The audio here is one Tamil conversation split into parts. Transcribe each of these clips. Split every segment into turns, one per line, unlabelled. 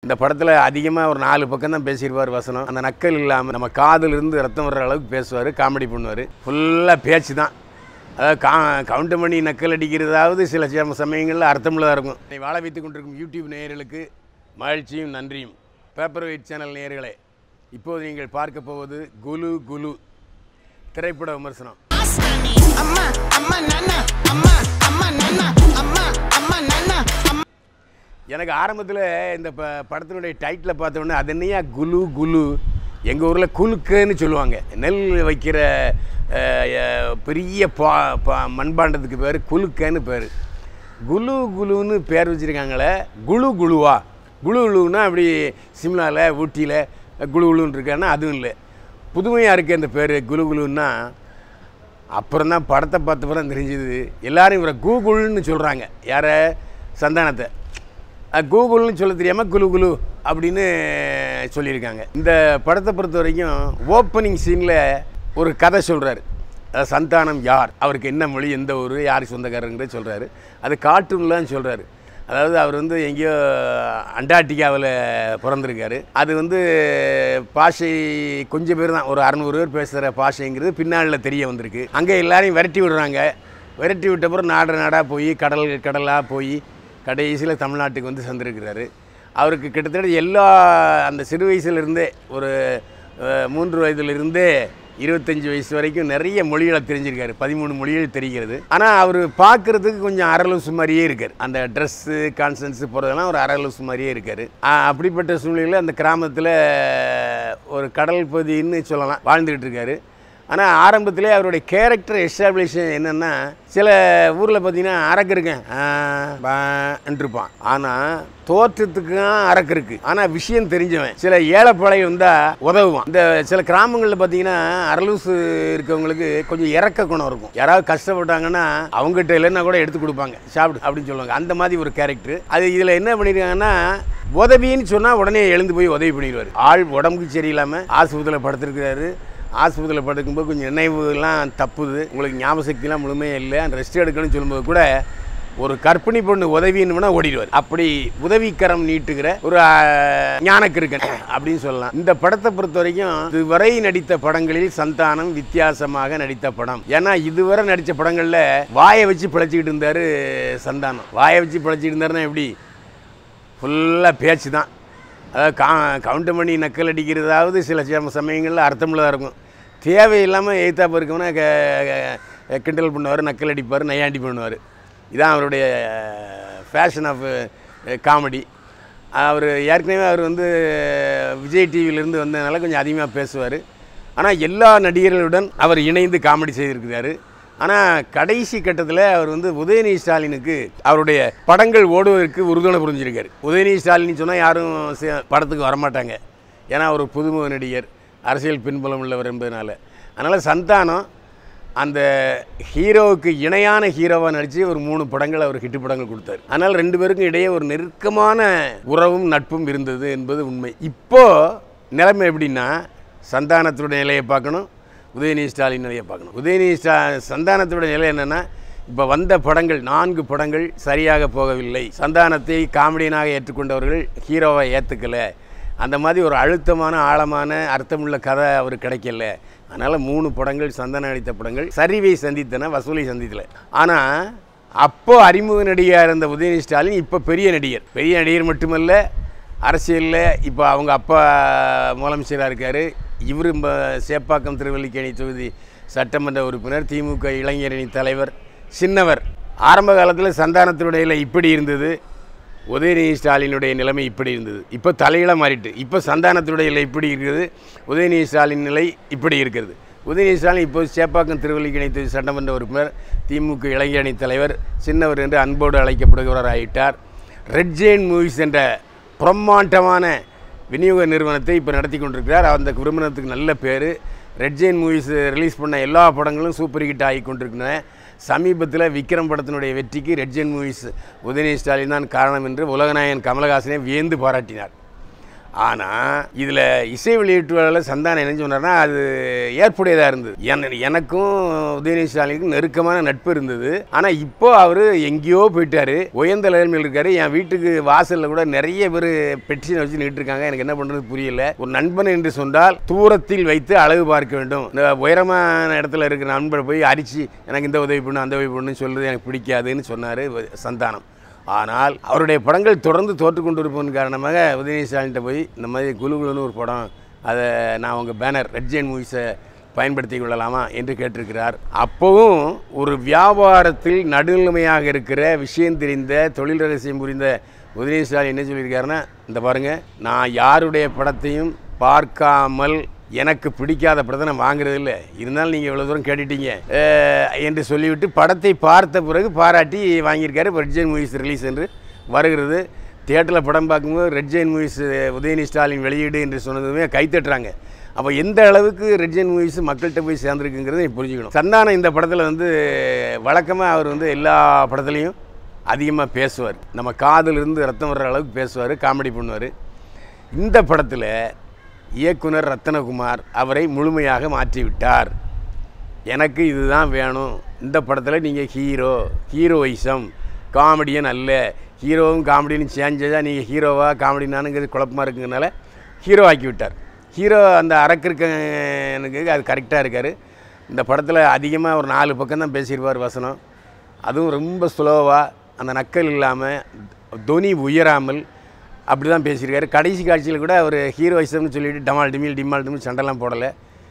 இந்த படத்தில் அதிகமாக ஒரு நாலு பக்கம் தான் பேசியிருப்பார் வசனம் அந்த நக்கல் இல்லாமல் நம்ம காதுல இருந்து ரத்தம் வர்ற அளவுக்கு பேசுவார் காமெடி பண்ணுவார் ஃபுல்லாக பேச்சு தான் அதாவது கா கவுண்ட் பண்ணி நக்கல் அடிக்கிறதாவது சில சம- சமயங்களில் அர்த்தமுள்ளதாக இருக்கும் என்னை வாழ வைத்துக் கொண்டிருக்கும் யூடியூப் நேயர்களுக்கு மகிழ்ச்சியும் நன்றியும் பேப்பர் வெயிட் சேனல் நேயர்களே இப்போது நீங்கள் பார்க்க போவது குலு குலு திரைப்பட விமர்சனம்
அம்மா அம்மா நானா அம்மா அம்மா நானா அம்மா அம்மா நானா
எனக்கு ஆரம்பத்தில் இந்த ப படத்தினுடைய டைட்டிலை பார்த்த உடனே அது என்னையா குலு குலு எங்கள் ஊரில் குலுக்குன்னு சொல்லுவாங்க நெல் வைக்கிற அஹ், அஹ், பெரிய பா பா மண்பாண்டத்துக்கு பேர் குலுக்கன்னு பேர் குலு குலுன்னு பேர் வச்சுருக்காங்களே குழு குழுவா குழு குழுன்னா அப்படி சிம்லாவில் ஊட்டியில் குழு குழுன்னு இருக்கான்னா அதுவும் இல்லை புதுமையாக இருக்குது அந்த பேர் குலு குலுன்னா அப்புறம் தான் படத்தை பார்த்த பிறகு தெரிஞ்சுது எல்லாரும் இவரை கூகுள்னு சொல்கிறாங்க யாரை சந்தானத்தை அஹ் கூகுள்னு சொல்ல தெரியாமல் குலு குலு அப்படின்னு சொல்லியிருக்காங்க இந்த படத்தை பொறுத்த வரைக்கும் ஓப்பனிங் சீனில் ஒரு கதை சொல்கிறாரு சந்தானம் யார் அவருக்கு என்ன மொழி எந்த ஊர் யார் சொந்தக்காரங்கிறத சொல்கிறாரு அது கார்ட்டூன்லாம் சொல்கிறாரு அதாவது அவர் வந்து எங்கேயோ அண்டார்டிகாவில் பிறந்திருக்காரு அது வந்து பாஷை கொஞ்சம் பேர் தான் ஒரு அறநூறு பேர் பேசுகிற பாஷைங்கிறது பின்னாளில் தெரிய வந்திருக்கு அங்கே எல்லாரையும் விரட்டி விடுறாங்க விரட்டி விட்ட பிறகு நாடு நாடாக போய் கடல் கடலாக போய் கடைசியில் தமிழ்நாட்டுக்கு வந்து சந்திருக்கிறாரு அவருக்கு கிட்டத்தட்ட எல்லா அந்த சிறு வயசுலேருந்தே ஒரு அஹ், மூன்று வயதிலிருந்தே இருபத்தஞ்சி வயசு வரைக்கும் நிறைய மொழிகளை தெரிஞ்சிருக்காரு பதிமூணு மொழிகள் தெரிகிறது ஆனால் அவர் பார்க்குறதுக்கு கொஞ்சம் அரலூசு மாதிரியே இருக்கார் அந்த ட்ரெஸ்ஸு கான்சன்ஸு போகிறதெல்லாம் ஒரு அரலூசு மாதிரியே இருக்கார் அப்படிப்பட்ட சூழ்நிலையில் அந்த கிராமத்தில் ஒரு கடல் பகுதின்னு சொல்லலாம் வாழ்ந்துக்கிட்டு இருக்காரு ஆனால் ஆரம்பத்திலே அவருடைய கேரக்டர் எஸ்டாப்ளிஷன் என்னென்னா சில ஊரில் பார்த்தீங்கன்னா அரக்கு இருக்கேன் இருப்பான் ஆனால் தோற்றத்துக்கு அரக்கு இருக்கு ஆனால் விஷயம் தெரிஞ்சவன் சில ஏழைப்பாளை வந்தால் உதவுவான் இந்த சில கிராமங்களில் பார்த்தீங்கன்னா அரலூசு இருக்கவங்களுக்கு கொஞ்சம் இறக்க குணம் இருக்கும் யாராவது கஷ்டப்பட்டாங்கன்னா அவங்ககிட்ட இல்லைன்னா கூட எடுத்து கொடுப்பாங்க சாப்பிடு அப்படின்னு சொல்லுவாங்க அந்த மாதிரி ஒரு கேரக்டர் அது இதில் என்ன பண்ணியிருக்காங்கன்னா உதவின்னு சொன்னால் உடனே எழுந்து போய் உதவி பண்ணிடுவார் ஆள் உடம்புக்கு சரியில்லாமல் ஆஸ்பத்திரியில் படுத்திருக்கிறாரு ஆஸ்பத்திரியில் படுக்கும்போது கொஞ்சம் நினைவுலாம் தப்புது உங்களுக்கு ஞாபக சக்திலாம் முழுமையாக இல்லை ரெஸ்ட் எடுக்கணும்னு சொல்லும்போது கூட ஒரு கற்பிணி பொண்ணு உதவின்னு ஓடிடுவார் அப்படி உதவிக்கரம் நீட்டுகிற ஒரு ஆஹ், ஞானக்கிருக்கன் அப்படின்னு சொல்லலாம் இந்த படத்தை பொறுத்த வரைக்கும் இதுவரை நடித்த படங்களில் சந்தானம் வித்தியாசமாக நடித்த படம் ஏன்னா இதுவரை நடித்த படங்களில் வாயை வச்சு பிழைச்சிக்கிட்டு இருந்தார் சந்தானம் வாயை வச்சு பிழைச்சிக்கிட்டு இருந்தாருன்னா எப்படி ஃபுல்லாக பேச்சு தான் அதாவது கா கவுண்ட் பண்ணி நக்கல் அடிக்கிறதாவது சில சம- சமயங்களில் அர்த்தமுள்ளதாக இருக்கும் தேவையில்லாமல் எய்த்தாப்ப இருக்கவனா க க- கிண்டல் பண்ணுவார் நக்கல் அடிப்பார் நையாண்டி பண்ணுவார் இதான் அவருடைய ஃபேஷன் ஆஃப் காமெடி அவர் ஏற்கனவே அவர் வந்து விஜய் டிவியிலேருந்து வந்ததுனால கொஞ்சம் அதிகமாக பேசுவார் ஆனால் எல்லா நடிகர்களுடன் அவர் இணைந்து காமெடி செய்திருக்கிறாரு ஆனால் கடைசி கட்டத்தில் அவர் வந்து உதயநிதி ஸ்டாலினுக்கு அவருடைய படங்கள் ஓடுவதற்கு உறுதுணை புரிஞ்சிருக்காரு உதயநிதி ஸ்டாலின் சொன்னால் யாரும் சே- படத்துக்கு வரமாட்டாங்க ஏன்னா அவர் புதுமுக நடிகர் அரசியல் பின்புலம் உள்ளவர் என்பதனால அதனால் சந்தானம் அந்த ஹீரோவுக்கு இணையான ஹீரோவாக நடித்து ஒரு மூணு படங்கள் அவர் ஹிட் படங்கள் கொடுத்தாரு அதனால் ரெண்டு பேருக்கும் இடையே ஒரு நெருக்கமான உறவும் நட்பும் இருந்தது என்பது உண்மை இப்போது நிலைமை எப்படின்னா சந்தானத்துடைய நிலையை பார்க்கணும் உதயநிதி ஸ்டாலின் நிலையை பார்க்கணும் உதயநிதி ஸ்டா சந்தானத்தோட நிலை என்னென்னா இப்போ வந்த படங்கள் நான்கு படங்கள் சரியாக போகவில்லை சந்தானத்தை காமெடியனாக ஏற்றுக்கொண்டவர்கள் ஹீரோவை ஏற்றுக்கலை அந்த மாதிரி ஒரு அழுத்தமான ஆழமான அர்த்தமுள்ள கதை அவருக்கு கிடைக்கல அதனால் மூணு படங்கள் சந்தானம் நடித்த படங்கள் சரிவை சந்தித்தன வசூலை சந்தித்தல ஆனால் அப்போ அறிமுக நடிகையாக இருந்த உதயநிதி ஸ்டாலின் இப்போ பெரிய நடிகர் பெரிய நடிகர் மட்டுமல்ல அரசியலில் இப்போ அவங்க அப்பா முதலமைச்சராக இருக்கார் இவர் சேப்பாக்கம் திருவல்லிக்கேணி தொகுதி சட்டமன்ற உறுப்பினர் திமுக இளைஞரணி தலைவர் சின்னவர் ஆரம்ப காலத்தில் சந்தானத்தினுடைய இப்படி இருந்தது உதயநிதி ஸ்டாலினுடைய நிலைமை இப்படி இருந்தது இப்போ தலையில மாறிட்டு இப்போ சந்தானத்தினுடைய நிலை இப்படி இருக்குது உதயநிதி ஸ்டாலின் நிலை இப்படி இருக்கிறது உதயநிதி ஸ்டாலின் இப்போ சேப்பாக்கம் திருவல்லிக்கணி தொகுதி சட்டமன்ற உறுப்பினர் திமுக இளைஞரணி தலைவர் சின்னவர் என்று அன்போடு அழைக்கப்படுகிறவர் ஆகிட்டார் ரெட் ஜெயின் மூவிஸ் என்ற பிரம்மாண்டமான விநியோக நிறுவனத்தை இப்போ நடத்தி கொண்டிருக்கிறார் அந்த நிறுவனத்துக்கு நல்ல பேர் ரெட் ஜெயின் மூவிஸ் ரிலீஸ் பண்ண எல்லா படங்களும் சூப்பர் ஹிட் ஆகி கொண்டிருக்கின்றன சமீபத்தில் விக்ரம் படத்தினுடைய வெற்றிக்கு red giant movies Udhayanidhi Stalin தான் காரணம் என்று உலகநாயகன் கமலஹாசனை வியந்து பாராட்டினார் ஆனால் இதில் இசை வெளியீட்டுகளில் சந்தானம் என்ன சொன்னார்னா அது ஏற்புடையதாக இருந்தது என எனக்கும் உதயநிதி ஸ்டாலினுக்கும் நெருக்கமான நட்பு இருந்தது ஆனால் இப்போ அவர் எங்கேயோ போயிட்டாரு உயர்ந்த நிலைமையில் இருக்காரு என் வீட்டுக்கு வாசலில் கூட நிறைய பேர் பெட்டிஷன் வச்சு நின்று இருக்காங்க எனக்கு என்ன பண்ணுறது புரியல ஒரு நண்பன் என்று சொன்னால் தூரத்தில் வைத்து அழகு பார்க்க வேண்டும் இந்த உயரமான இடத்துல இருக்கிற நண்பரை போய் அரிச்சு எனக்கு இந்த உதவி பண்ணு அந்த உதவி பண்ணுன்னு சொல்றது எனக்கு பிடிக்காதுன்னு சொன்னார் சந்தானம் ஆனால் அவருடைய படங்கள் தொடர்ந்து தோற்று கொண்டு இருப்பதன் காரணமாக உதயநிதி ஸ்டாலின்கிட்ட போய் இந்த மாதிரி குலு குலுன்னு ஒரு படம் அதை நான் உங்கள் பேனர் ரெட் ஜெயின் மூவிஸை பயன்படுத்தி கொள்ளலாமா என்று கேட்டிருக்கிறார் அப்போவும் ஒரு வியாபாரத்தில் நடுநிலைமையாக இருக்கிற விஷயம் தெரிந்த தொழில் ரகசியம் புரிந்த உதயநிதி ஸ்டாலின் என்ன சொல்லியிருக்காருன்னா இந்த பாருங்க நான் யாருடைய படத்தையும் பார்க்காமல் எனக்கு பிடிக்காத படத்தை நான் வாங்குறது இல்லை இருந்தாலும் நீங்கள் இவ்வளோ தூரம் கேட்டுட்டீங்க அஹ், என்று சொல்லிவிட்டு படத்தை பார்த்த பிறகு பாராட்டி வாங்கியிருக்காரு ரெட் ஜெயின் மூவிஸ் ரிலீஸ் என்று வருகிறது தியேட்டரில் படம் பார்க்கும்போது red giant movies Udhayanidhi Stalin வெளியீடு என்று சொன்னதுமே கைத்தட்டுறாங்க அப்போ எந்த அளவுக்கு ரெட் ஜெயின் மூவிஸ் மக்கள்கிட்ட போய் சேர்ந்துருக்குங்கிறத நீ புரிஞ்சுக்கணும் சந்தானம் இந்த படத்தில் வந்து வழக்கமாக அவர் வந்து எல்லா படத்துலையும் அதிகமாக பேசுவார் நம்ம காதிலிருந்து ரத்தம் வர்ற அளவுக்கு பேசுவார் காமெடி பண்ணுவார் இந்த படத்தில் இயக்குனர் ரத்தனகுமார் அவரை முழுமையாக மாற்றிவிட்டார் எனக்கு இதுதான் வேணும் இந்த படத்தில் நீங்கள் ஹீரோ ஹீரோயிசம் காமெடியன் அல்ல ஹீரோவும் காமெடியும் சேஞ்சஸாக நீங்கள் ஹீரோவா காமெடினானுங்கிறது குழப்பமாக இருக்குங்கிறனால ஹீரோ ஆக்கி விட்டார் ஹீரோ அந்த அரக்கிருக்கனுக்கு அது கரெக்டாக இருக்கார் இந்த படத்தில் அதிகமாக ஒரு நாலு பக்கம் தான் பேசியிருப்பார் வசனம் அதுவும் ரொம்ப ஸ்லோவாக அந்த நக்கல் இல்லாமல் தொனி உயராமல் அப்படி தான் பேசியிருக்காரு கடைசி காட்சியில் கூட அவர் ஹீரோயிசம்னு சொல்லிட்டு டமால் டிமில் டிமால் டிமில் சண்டைலாம் போடலை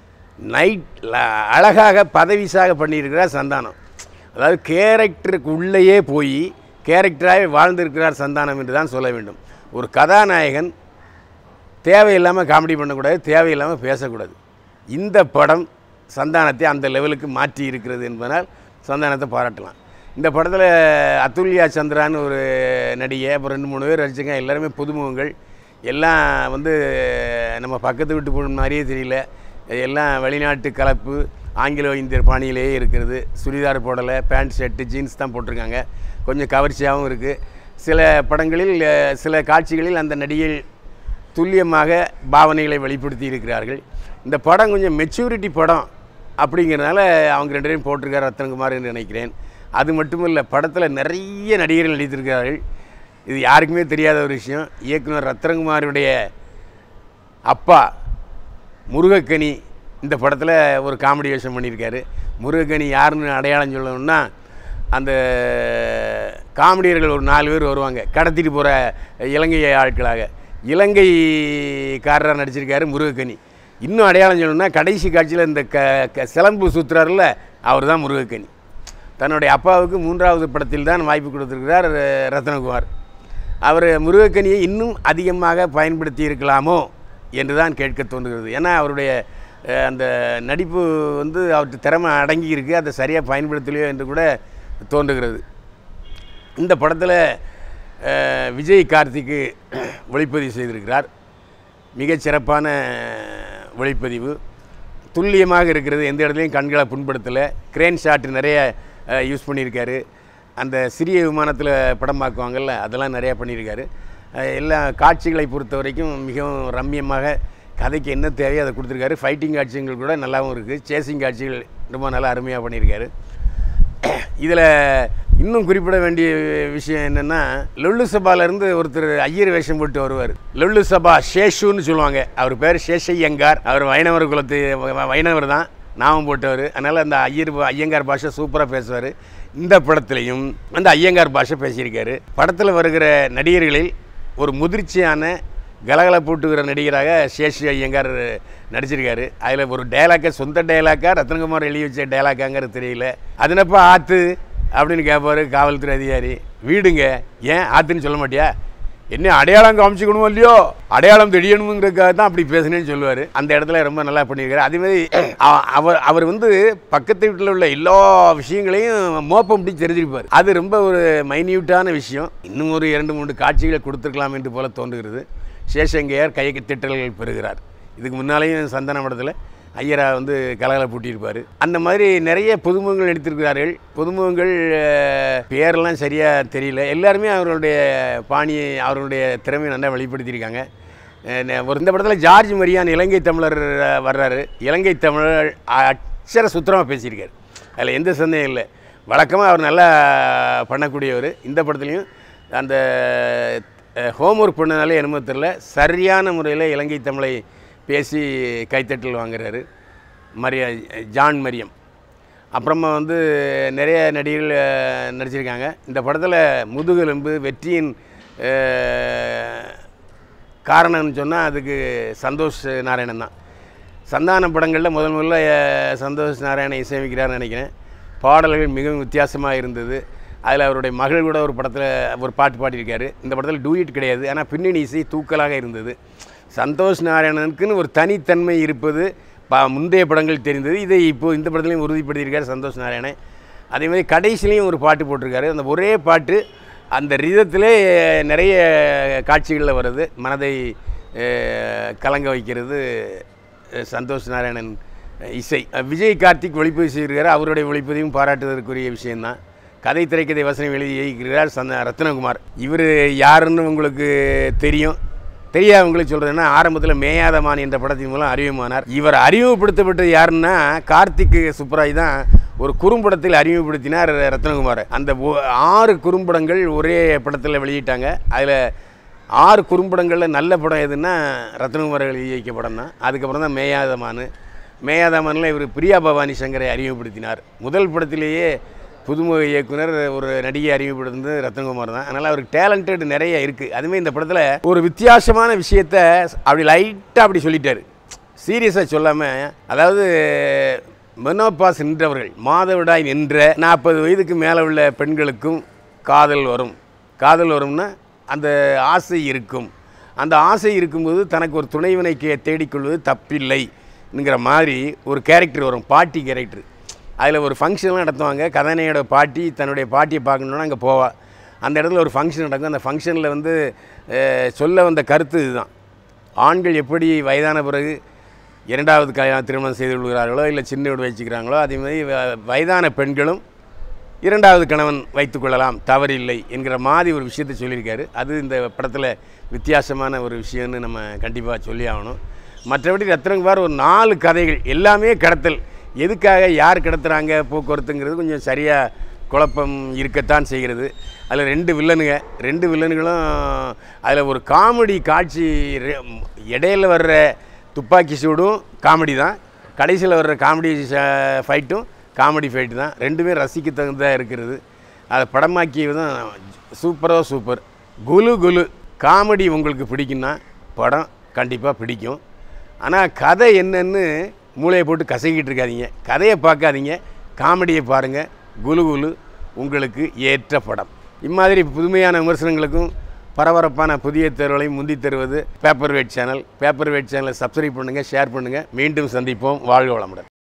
நைட் அழகாக பதவிசாக பண்ணியிருக்கிறார் சந்தானம் அதாவது கேரக்டருக்கு உள்ளேயே போய் கேரக்டராகவே வாழ்ந்திருக்கிறார் சந்தானம் என்று தான் சொல்ல வேண்டும் ஒரு கதாநாயகன் தேவையில்லாமல் காமெடி பண்ணக்கூடாது தேவையில்லாமல் பேசக்கூடாது இந்த படம் சந்தானத்தை அந்த லெவலுக்கு மாற்றி இருக்கிறது என்பதனால் சந்தானத்தை பாராட்டலாம் இந்த படத்தில் அத்துல்யா சந்திரான்னு ஒரு நடிகை அப்புறம் ரெண்டு மூணு பேர் நடிச்சுங்க எல்லாருமே புதுமுகங்கள் எல்லாம் வந்து நம்ம பக்கத்து வீட்டு பொண்ணு மாதிரியே தெரியல எல்லாம் வெளிநாட்டு கலப்பு ஆங்கிலோ இந்திய பாணியிலேயே இருக்கிறது சுடிதார் போடலை பேண்ட் ஷர்ட்டு ஜீன்ஸ் தான் போட்டிருக்காங்க கொஞ்சம் கவர்ச்சியாகவும் இருக்குது சில படங்களில் அஹ், சில காட்சிகளில் அந்த நடிகை துல்லியமாக பாவனைகளை வெளிப்படுத்தி இருக்கிறார்கள் இந்த படம் கொஞ்சம் மெச்சூரிட்டி படம் அப்படிங்கிறனால அவங்க ரெண்டு பேரும் போட்டிருக்கார் ரத்தனகுமார் என்று நினைக்கிறேன் அது மட்டும் இல்லை படத்தில் நிறைய நடிகர்கள் நடித்திருக்கிறார்கள் இது யாருக்குமே தெரியாத ஒரு விஷயம் இயக்குனர் ரத்னகுமாருடைய அப்பா முருகக்கனி இந்த படத்தில் ஒரு காமெடி வேஷம் பண்ணியிருக்காரு முருகக்கனி யாருன்னு அடையாளம் சொல்லணும்னா அந்த காமெடியர்கள் ஒரு நாலு பேர் வருவாங்க கடத்திட்டு போகிற இலங்கை ஆட்களாக இலங்கைக்காரராக நடிச்சிருக்காரு முருகக்கனி இன்னும் அடையாளம் சொல்லணும்னா கடைசி காட்சியில் இந்த க க சிலம்பு சுற்றுறாருல அவர் தான் முருகக்கனி தன்னுடைய அப்பாவுக்கு மூன்றாவது படத்தில் தான் வாய்ப்பு கொடுத்திருக்கிறார் அஹ், ரத்னகுமார் அவர் முருகக்கனியை இன்னும் அதிகமாக பயன்படுத்தி இருக்கலாமோ என்று தான் கேட்க தோன்றுகிறது ஏன்னா அவருடைய அஹ், அந்த நடிப்பு வந்து அவருக்கு திறமை அடங்கி இருக்கு அதை சரியாக பயன்படுத்தலையோ என்று கூட தோன்றுகிறது இந்த படத்தில் அஹ், விஜய் கார்த்திக்கு ஒளிப்பதிவு செய்திருக்கிறார் மிகச் சிறப்பான ஒளிப்பதிவு துல்லியமாக இருக்கிறது எந்த இடத்துலையும் கண்களை புண்படுத்தலை கிரேன் ஷாட் நிறைய யூஸ் பண்ணியிருக்காரு அந்த சிறிய விமானத்தில் படம் பார்க்குவாங்கல்ல அதெல்லாம் நிறையா பண்ணியிருக்காரு அஹ், எல்லா காட்சிகளை பொறுத்த வரைக்கும் மிகவும் ரம்மியமாக கதைக்கு என்ன தேவையோ அதை கொடுத்துருக்காரு ஃபைட்டிங் காட்சிகள் கூட நல்லாவும் இருக்குது சேசிங் காட்சிகள் ரொம்ப நல்லா அருமையாக பண்ணியிருக்காரு இதில் இன்னும் குறிப்பிட வேண்டிய விஷயம் என்னென்னா லொல்லு சபாலேருந்து ஒருத்தர் ஐயர் வேஷம் போட்டு வருவார் லொல்லு சபா ஷேஷுன்னு சொல்லுவாங்க அவர் பேர் சேஷையங்கார் அவர் வைணவர் குலத்து வ- வைணவர் தான் நாமம் போட்டவர் அதனால் அந்த ஐயர் பா- ஐயங்கார் பாஷை சூப்பராக பேசுவார் இந்த படத்துலையும் அந்த ஐயங்கார் பாஷை பேசியிருக்காரு படத்தில் வருகிற நடிகர்களில் ஒரு முதிர்ச்சியான கலகலப்பூட்டுகிற நடிகராக சேஷி ஐயங்கார் நடிச்சிருக்காரு அதில் ஒரு டைலாக்கை சொந்த டைலாக்கா ரத்னகுமார் எழுதி வச்ச டைலாக்காங்கிறது தெரியல அதுனப்பா ஆத்து அப்படின்னு கேட்பாரு காவல்துறை அதிகாரி வீடுங்க ஏன் ஆத்துன்னு சொல்ல மாட்டியா என்ன அடையாளம் காமிச்சிக்கணுமோ இல்லையோ அடையாளம் தெரியணுங்கிறதுக்காக தான் அப்படி பேசுனேன்னு சொல்லுவார் அந்த இடத்துல ரொம்ப நல்லா பண்ணியிருக்காரு அதே மாதிரி அ- அவர் அவர் வந்து பக்கத்து வீட்டில் உள்ள எல்லா விஷயங்களையும் மோப்பம் பிடிச்சி தெரிஞ்சிருப்பார் அது ரொம்ப ஒரு மைன்யூட்டான விஷயம் இன்னும் ஒரு இரண்டு மூன்று காட்சிகளை கொடுத்துருக்கலாம் என்று போல தோன்றுகிறது சேஷங்கையார் கைக்கு திட்டல்கள் பெறுகிறார் இதுக்கு முன்னாலேயும் சந்தன படத்தில் ஐயரா வந்து கலகலை பூட்டியிருப்பார் அந்த மாதிரி நிறைய புதுமுகங்கள் நடித்திருக்கிறார்கள் புதுமுகங்கள் அஹ், பேரெல்லாம் சரியாக தெரியல எல்லாருமே அவர்களுடைய பாணியை அவர்களுடைய திறமையை நல்லா வெளிப்படுத்தியிருக்காங்க அஹ் நெ- ஒரு இந்த படத்தில் ஜார்ஜ் மரியான் இலங்கை தமிழர் அஹ், வர்றாரு இலங்கை தமிழர் அச்சர சுத்தமாக பேசியிருக்காரு அதில் எந்த சந்தேகம் இல்லை வழக்கமாக அவர் நல்லா பண்ணக்கூடியவர் இந்த படத்துலையும் அந்த ஹோம்ஒர்க் பண்ணனாலே என்னமோ தெரியல சரியான முறையில் இலங்கை தமிழை பேசி கைத்தட்டல் வாங்குறாரு மரியா ஜான் மரியம் அப்புறமா வந்து நிறைய நடிகர்கள் அஹ், நடிச்சிருக்காங்க இந்த படத்தில் முதுகெலும்பு வெற்றியின் அஹ், காரணம்னு சொன்னால் அதுக்கு சந்தோஷ் நாராயணன் தான் சந்தான படங்களில் முதல் முதல்ல அஹ், சந்தோஷ் நாராயணன் இசையமைக்கிறார்னு நினைக்கிறேன் பாடல்கள் மிகவும் வித்தியாசமாக இருந்தது அதில் அவருடைய மகள் கூட ஒரு படத்தில் ஒரு பாட்டு பாடியிருக்காரு இந்த படத்தில் டூயிட் கிடையாது ஆனால் பின்னணி இசை தூக்கலாக இருந்தது சந்தோஷ் நாராயணனுக்குன்னு ஒரு தனித்தன்மை இருப்பது பா முந்தைய படங்கள் தெரிந்தது இதை இப்போ இந்த படத்துலையும் உறுதிப்படுத்தியிருக்காரு சந்தோஷ் நாராயணன் அதே மாதிரி கடைசிலையும் ஒரு பாட்டு போட்டிருக்காரு அந்த ஒரே பாட்டு அந்த ரிதத்திலே நிறைய காட்சிகளில் வருது மனதை அஹ், கலங்க வைக்கிறது அஹ், சந்தோஷ் நாராயணன் அஹ், இசை அஹ், விஜய் கார்த்திக் ஒளிப்பதிவு செய்கிறார் அவருடைய ஒளிப்பதிவும் பாராட்டுவதற்குரிய விஷயம்தான் கதை திரைக்கதை வசனம் எழுதி இயக்குகிறார் சந்த ரத்னகுமார் இவர் யாருன்னு உங்களுக்கு தெரியும் தெரியாதவங்களுக்கு சொல்கிறேன்னா ஆரம்பத்தில் மேயாதமான் என்ற படத்தின் மூலம் அறிமுகமானார் இவர் அறிமுகப்படுத்தப்பட்டது யாருன்னா கார்த்திக் சுப்ராய் தான் ஒரு குறும்படத்தில் அறிமுகப்படுத்தினார் ரத்னகுமார் அந்த ஒ- ஆறு குறும்படங்கள் ஒரே படத்தில் வெளியிட்டாங்க அதில் ஆறு குறும்படங்களில் நல்ல படம் எதுன்னா ரத்னகுமார் எழுதி இயக்கிய படம் தான் அதுக்கப்புறம் தான் மேயாதமான் மேயாதமானில் இவர் பிரியா பவானி சங்கரை அறிமுகப்படுத்தினார் முதல் படத்திலேயே புதுமுக இயக்குனர் ஒரு நடிகை அறிமுகப்படுத்துனது ரத்னகுமார் தான் அதனால் அவருக்கு டேலண்டட் நிறைய இருக்குது அதுமாதிரி இந்த படத்தில் ஒரு வித்தியாசமான விஷயத்த அப்படி லைட்டாக அப்படி சொல்லிட்டாரு சீரியஸாக சொல்லாமல் அதாவது மெனோபாஸ் நின்றவர்கள் மாதவிடாய் நின்ற நாற்பது வயதுக்கு மேலே உள்ள பெண்களுக்கும் காதல் வரும் காதல் வரும்னா அந்த ஆசை இருக்கும் அந்த ஆசை இருக்கும்போது தனக்கு ஒரு துணைவினை கே தேடிக்கொள்வது தப்பில்லை என்கிற மாதிரி ஒரு கேரக்டர் வரும் பாட்டி கேரக்டர் அதில் ஒரு ஃபங்க்ஷன்லாம் நடத்துவாங்க கதாநாயகனோட பாட்டி தன்னுடைய பாட்டியை பார்க்கணுன்னா அங்கே போவா அந்த இடத்துல ஒரு ஃபங்க்ஷன் நடக்கும் அந்த ஃபங்க்ஷனில் வந்து அஹ், சொல்ல வந்த கருத்து இதுதான் ஆண்கள் எப்படி வயதான பிறகு இரண்டாவது கல்யாணம் திருமணம் செய்து கொள்கிறார்களோ இல்லை சின்ன வீடு வச்சுக்கிறாங்களோ அதே மாதிரி வ- வயதான பெண்களும் இரண்டாவது கணவன் வைத்துக்கொள்ளலாம் தவறில்லை என்கிற மாதிரி ஒரு விஷயத்தை சொல்லியிருக்காரு அது இந்த படத்தில் வித்தியாசமான ஒரு விஷயம்னு நம்ம கண்டிப்பாக சொல்லி ஆகணும் மற்றபடி ரத்னகுமார் ஒரு நாலு கதைகள் எல்லாமே கடத்தல் எதுக்காக யார் கடத்துறாங்க போக்குவரத்துங்கிறது கொஞ்சம் சரியாக குழப்பம் இருக்கத்தான் செய்கிறது அதில் ரெண்டு வில்லனுங்க ரெண்டு வில்லனுகளும் அதில் ஒரு காமெடி காட்சி ரெ- இடையில வர்ற துப்பாக்கி சூடும் காமெடி தான் கடைசியில் வர்ற காமெடி ஃபைட்டும் காமெடி ஃபைட்டு தான் ரெண்டுமே ரசிக்க தகுந்ததாக இருக்கிறது அதை படமாக்கியது தான் சூப்பரோ சூப்பர் குலு குலு காமெடி உங்களுக்கு பிடிக்குன்னா படம் கண்டிப்பாக பிடிக்கும் ஆனால் கதை என்னன்னு மூளையை போட்டு கசக்கிட்டு இருக்காதீங்க கதையை பார்க்காதீங்க காமெடியை பாருங்கள் குலு குலு உங்களுக்கு ஏற்ற படம் இம்மாதிரி புதுமையான விமர்சனங்களுக்கும் பரபரப்பான புதிய தேர்வுகளையும் முந்தி தருவது paper weight channel paper weight சேனலை சப்ஸ்கிரைப் பண்ணுங்கள் ஷேர் பண்ணுங்கள் மீண்டும் சந்திப்போம் வாழ்க வளமுடன்